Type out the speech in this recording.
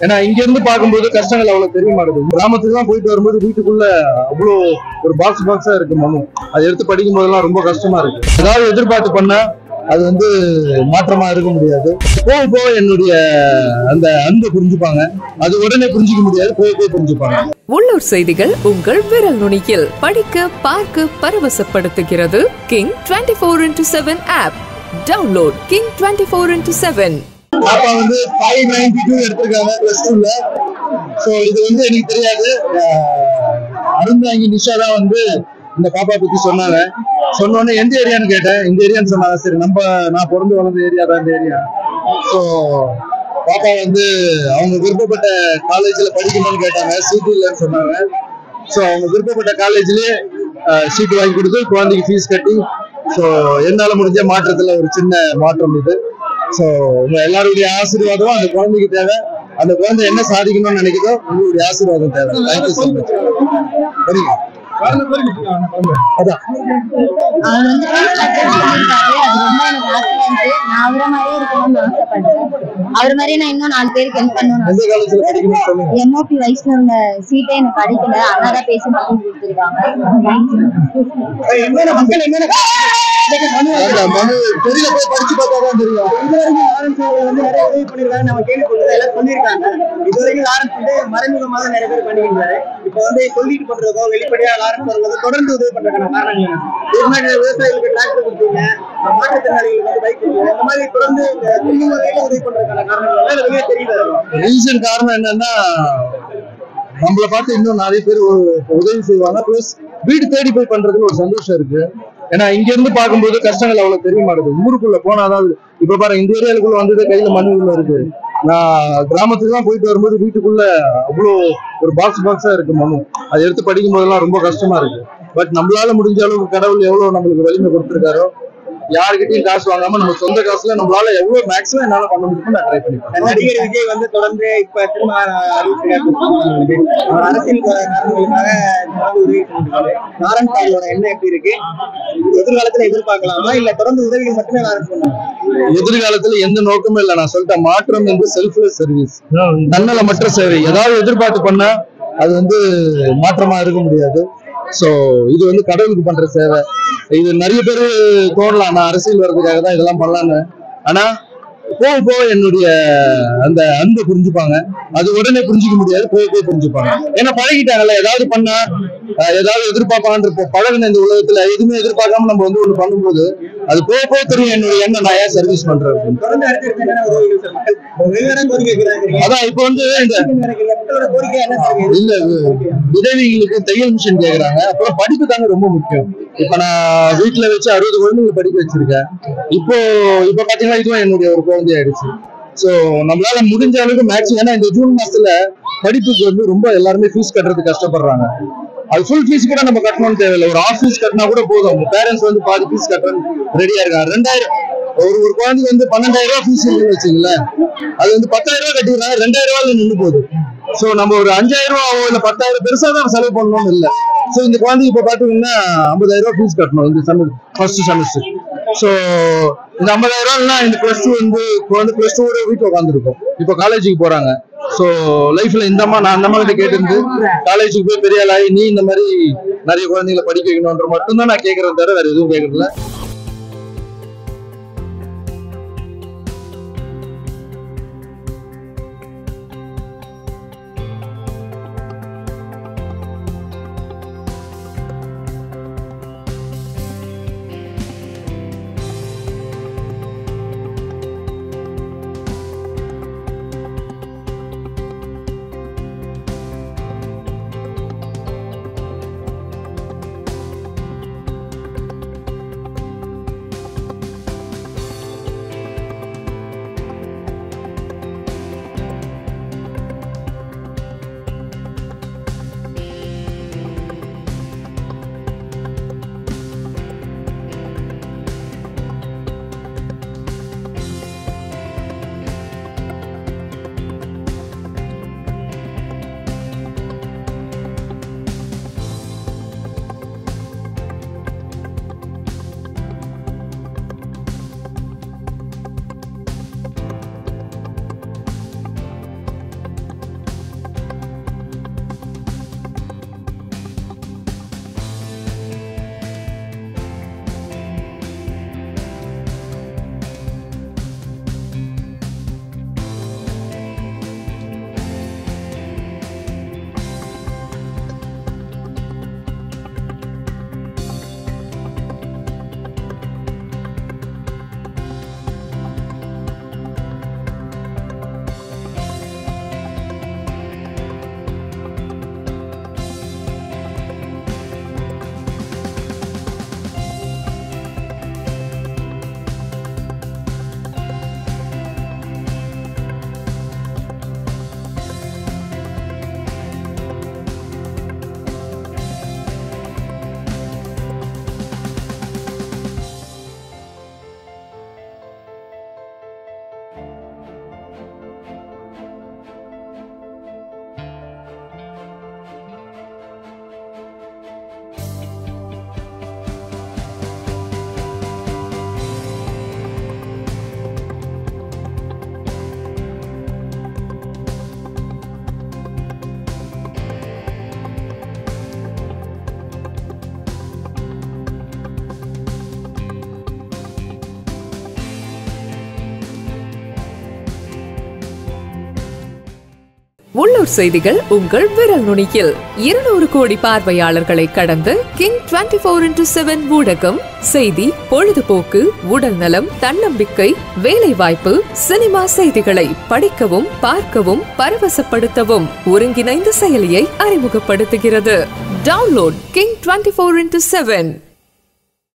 ஏன்னா இங்க இருந்து பார்க்கும்போது கஷ்டங்கள் அவ்வளவு தெரிய மாட்டேங்குது கிராமத்துக்கு தான் போயிட்டு வரும்போது வீட்டுக்குள்ள அவ்வளோ ஒரு பாக்ஸ் பாக்ஸா இருக்கு மனு அதை எடுத்து படிக்கும் போதெல்லாம் ரொம்ப கஷ்டமா இருக்கு ஏதாவது எதிர்பார்த்து பண்ணா அது வந்து மாற்றமா இருக்க முடியாது போக போக என்னுடைய அந்த அன்பை புரிஞ்சுப்பாங்க அது உடனே புரிஞ்சுக்க முடியாது போக போக புரிஞ்சுப்பாங்க உள்ளூர் செய்திகள் உங்கள் விரல் நுனியில் படிக்க பார்க்க பரவசப்படுத்துகிறது King twenty four into seven app download King twenty four into seven பாப்பா வந்து ஃபைவ் நைன்டி டூ எடுத்திருக்காங்க பிளஸ் டூல ஸோ இது வந்து எனக்கு தெரியாது அஹ் அருந்தாங்கி நிஷா தான் வந்து இந்த பாப்பா பத்தி சொன்னாங்க சொன்ன உடனே எந்த ஏரியான்னு கேட்டேன் இந்த ஏரியான்னு சொன்னாங்க சரி நம்ம நான் பிறந்து வளர்ந்த ஏரியா தான் இந்த ஏரியா ஸோ பாப்பா வந்து அவங்க விருப்பப்பட்ட காலேஜ்ல படிக்கணும்னு கேட்டாங்க சீட்டு இல்லைன்னு சொன்னாங்க ஸோ அவங்க விருப்பப்பட்ட காலேஜ்லயே சீட்டு வாங்கி கொடுத்து குழந்தைக்கு ஃபீஸ் கட்டி ஸோ என்னால முடிஞ்ச மாற்றத்துல ஒரு சின்ன மாற்றம் இது ஸோ உங்க எல்லாருடைய ஆசீர்வாதம் அந்த குழந்தைக்கு தேவை அந்த குழந்தை என்ன சாதிக்கணும்னு நினைக்குதோ உங்களுடைய ஆசீர்வாதம் தேவை தேங்க்யூ ஸோ மச் சரிங்க அதான் அவர் வந்து first subject சொல்லியிருக்காரு. அது ரொம்ப எனக்கு ஆசையா இருந்துச்சு. நான் அவரை மாதிரியே இருக்கணும்னு ஆசைப்பட்டேன். அவர் மாதிரியே நான் இன்னும் நாலு பேருக்கு ஹெல்ப் பண்ணணும்னு எந்த காலேஜ்ல படிக்கணும்னு சொல்லுங்க எம்ஓபி வைஷ்ணவ்ல சீட்டே எனக்கு கிடைக்கல அதனால பேசி மட்டும் கொடுத்துருக்காங்க அந்த மனு வெளியில போய் படிச்சு பார்த்தா தான் தெரியும் வந்து நிறைய உதவி பண்ணிருக்காங்க நம்ம கேள்விப்பட்டது எல்லாம் சொல்லியிருக்காங்க இது வரைக்கும் லாரன்ஸ் வந்து மறைமுகமாக நிறைய பேர் பண்ணியிருந்தாரு இப்போ வந்து சொல்லிட்டு பண்றதோ வெளிப்படையா லாரன்ஸ் அவர்கள் வந்து தொடர்ந்து உதவி பண்றதுக்கான காரணங்கள் என்ன? இதுக்கு முன்னாடி விவசாயிகளுக்கு டிராக்டர் கொடுத்தீங்க மாற்றுத்திறனாளிகளுக்கு வந்து பைக் கொடுத்தீங்க இந்த மாதிரி தொடர்ந்து இந்த துணி முறையில உதவி பண்றதுக்கான காரணங்கள் எல்லாம் எனக்கு வெளியே தெரியுது ரீசன் காரணம் என்னன்னா நம்மள பார்த்து இன்னும் நிறைய பேர் ஒரு- உதவி செய்வாங்க ப்ளஸ் வீடு தேடி போய் பண்றதுல ஒரு சந்தோஷம் இருக்கு ஏன்னா இங்க இருந்து பார்க்கும்போது கஷ்டங்கள் அவ்வளவு தெரிய மாட்டேங்குது ஊருக்குள்ள போனாதான் இப்ப பாருங்க இந்த ஏரியாவுக்குள்ள வந்தது கையில மண்ணு உள்ள இருக்கு நான் கிராமத்துக்கு தான் போயிட்டு வரும்போது வீட்டுக்குள்ள அவ்வளோ ஒரு பாக்ஸ் பாக்ஸா இருக்கு மனு அதை எடுத்து படிக்கும் போதெல்லாம் ரொம்ப கஷ்டமா இருக்கு பட் நம்மளால முடிஞ்ச அளவுக்கு கடவுள் எவ்வளவு நம்மளுக்கு வலிமை கொடுத்திருக்காரோ யாருக்கிட்டையும் காசு வாங்காம நம்ம சொந்த காசுல நம்மளால எவ்வளவு மேக்ஸிமம் என்னால பண்ண முடியுமோ நான் ட்ரை பண்ணிப்பேன் நடிகர் விஜய் வந்து தொடர்ந்து இப்ப திரும்ப அறிவிச்சிருக்காரு அவர் அரசியல் காரணங்களுக்காக தொடர்ந்து உதவி பண்ணிருக்காரு லாரன்ஸ் அவர்களோட எண்ணம் எப்படி இருக்கு எதிர்காலத்துல எதிர்பார்க்கலாமா இல்ல தொடர்ந்து உதவிகள் மட்டுமே லாரன்ஸ் பண்ணுவாங்க எதிர்காலத்துல எந்த நோக்கமும் இல்ல நான் சொல்லிட்டேன் மாற்றம் என்று செல்ஃப்லெஸ் சர்வீஸ் தன்னலமற்ற சேவை ஏதாவது எதிர்பார்த்து பண்ணா அது வந்து மாற்றமா இருக்க முடியாது சோ இது வந்து கடவுளுக்கு பண்ற சேவை இது நிறைய பேர் தோணலாம் நான் அரசியல் வர்றதுக்காக தான் இதெல்லாம் பண்ணலான்னு ஆனா போக போக என்னுடைய அந்த அன்பை புரிஞ்சுப்பாங்க அது உடனே புரிஞ்சுக்க முடியாது போக போக புரிஞ்சுப்பாங்க ஏன்னா பழகிட்டாங்கல்ல ஏதாவது பண்ணா அஹ், ஏதாவது எதிர்பார்ப்பாங்கன்ற இப்போ பழகின இந்த உலகத்துல எதுவுமே எதிர்பார்க்காம நம்ம வந்து ஒண்ணு பண்ணும்போது அது போக போக தெரியும் என்னுடைய எண்ணம் நான் ஏன் சர்வீஸ் பண்றேன் அப்படின்னு. தொடர்ந்து அடுத்தடுத்து என்னென்ன உதவிகள் சார் மக்கள் வெவ்வேறு கோரிக்கை வைக்கிறாங்க அதான் இப்போ வந்து இந்த மக்களோட கோரிக்கை என்ன சார் இருக்கு? இல்ல விதவிகளுக்கு தையல் மிஷின் கேக்குறாங்க அப்புறம் படிப்பு தாங்க ரொம்ப முக்கியம் இப்ப நான் வீட்டுல வச்சு அறுபது குழந்தைங்களை படிக்க வச்சிருக்கேன் இப்போ இப்ப பாத்தீங்கன்னா இதுவும் என்னுடைய ஒரு குழந்தை ஆயிடுச்சு சோ நம்மளால முடிஞ்ச அளவுக்கு மேக்ஸிமம் ஏன்னா இந்த ஜூன் மாசத்துல படிப்புக்கு வந்து ரொம்ப எல்லாருமே ஃபீஸ் கட்டுறதுக்கு கஷ்டப்படுறாங்க அது ஃபுல் ஃபீஸ் கூட நம்ம கட்டணும்னு தேவையில்லை ஒரு ஆஃப் ஃபீஸ் கட்டினா கூட போதும் பேரண்ட்ஸ் வந்து பாதி ஃபீஸ் கட்டுறதுக்கு ரெடியா இருக்காங்க ரெண்டாயிரம் ஒரு ஒரு குழந்தைக்கு வந்து பன்னெண்டாயிரம் ரூபாய் ஃபீஸ் இருக்குன்னு வச்சுங்களேன் அது வந்து பத்தாயிரம் ரூபாய் கட்டிடுறாங்க ரெண்டாயிரம் ரூபாயில நின்று போகுது சோ நம்ம ஒரு அஞ்சாயிரம் ரூபாவோ இல்ல பத்தாயிரம் பெருசா தான் செலவு பண்ணணும்னு இல்ல சோ இந்த குழந்தைக்கு இப்ப பாத்தீங்கன்னா ஐம்பதாயிரம் ரூபாய் ஃபீஸ் கட்டணும் இந்த செம ஃபர்ஸ்ட் செமஸ்டர் சோ இந்த ஐம்பதாயிரம் ரூபாய்னா இந்த பிளஸ் டூ வந்து குழந்தை பிளஸ் டூ வீட்டுல உட்காந்துருக்கும் இப்போ காலேஜுக்கு போறாங்க சோ லைஃப்ல இந்த அம்மா நான் அந்த அம்மா கிட்ட கேட்டிருந்து காலேஜுக்கு போய் பெரிய ஆளாகி நீ இந்த மாதிரி நிறைய குழந்தைங்களை படிக்க வைக்கணும்ன்ற மட்டும் தான் நான் கேட்கறேன் தவிர வேற எதுவும் கேட்கறதில்ல உள்ளூர் செய்திகள் உங்கள் விரல் நுனியில் இருநூறு கோடி பார்வையாளர்களை கடந்து King twenty four into seven ஊடகம் செய்தி பொழுதுபோக்கு உடல் நலம் தன்னம்பிக்கை வேலை வாய்ப்பு சினிமா செய்திகளை படிக்கவும் பார்க்கவும் பரவசப்படுத்தவும் ஒருங்கிணைந்த செயலியை அறிமுகப்படுத்துகிறது download King twenty four into seven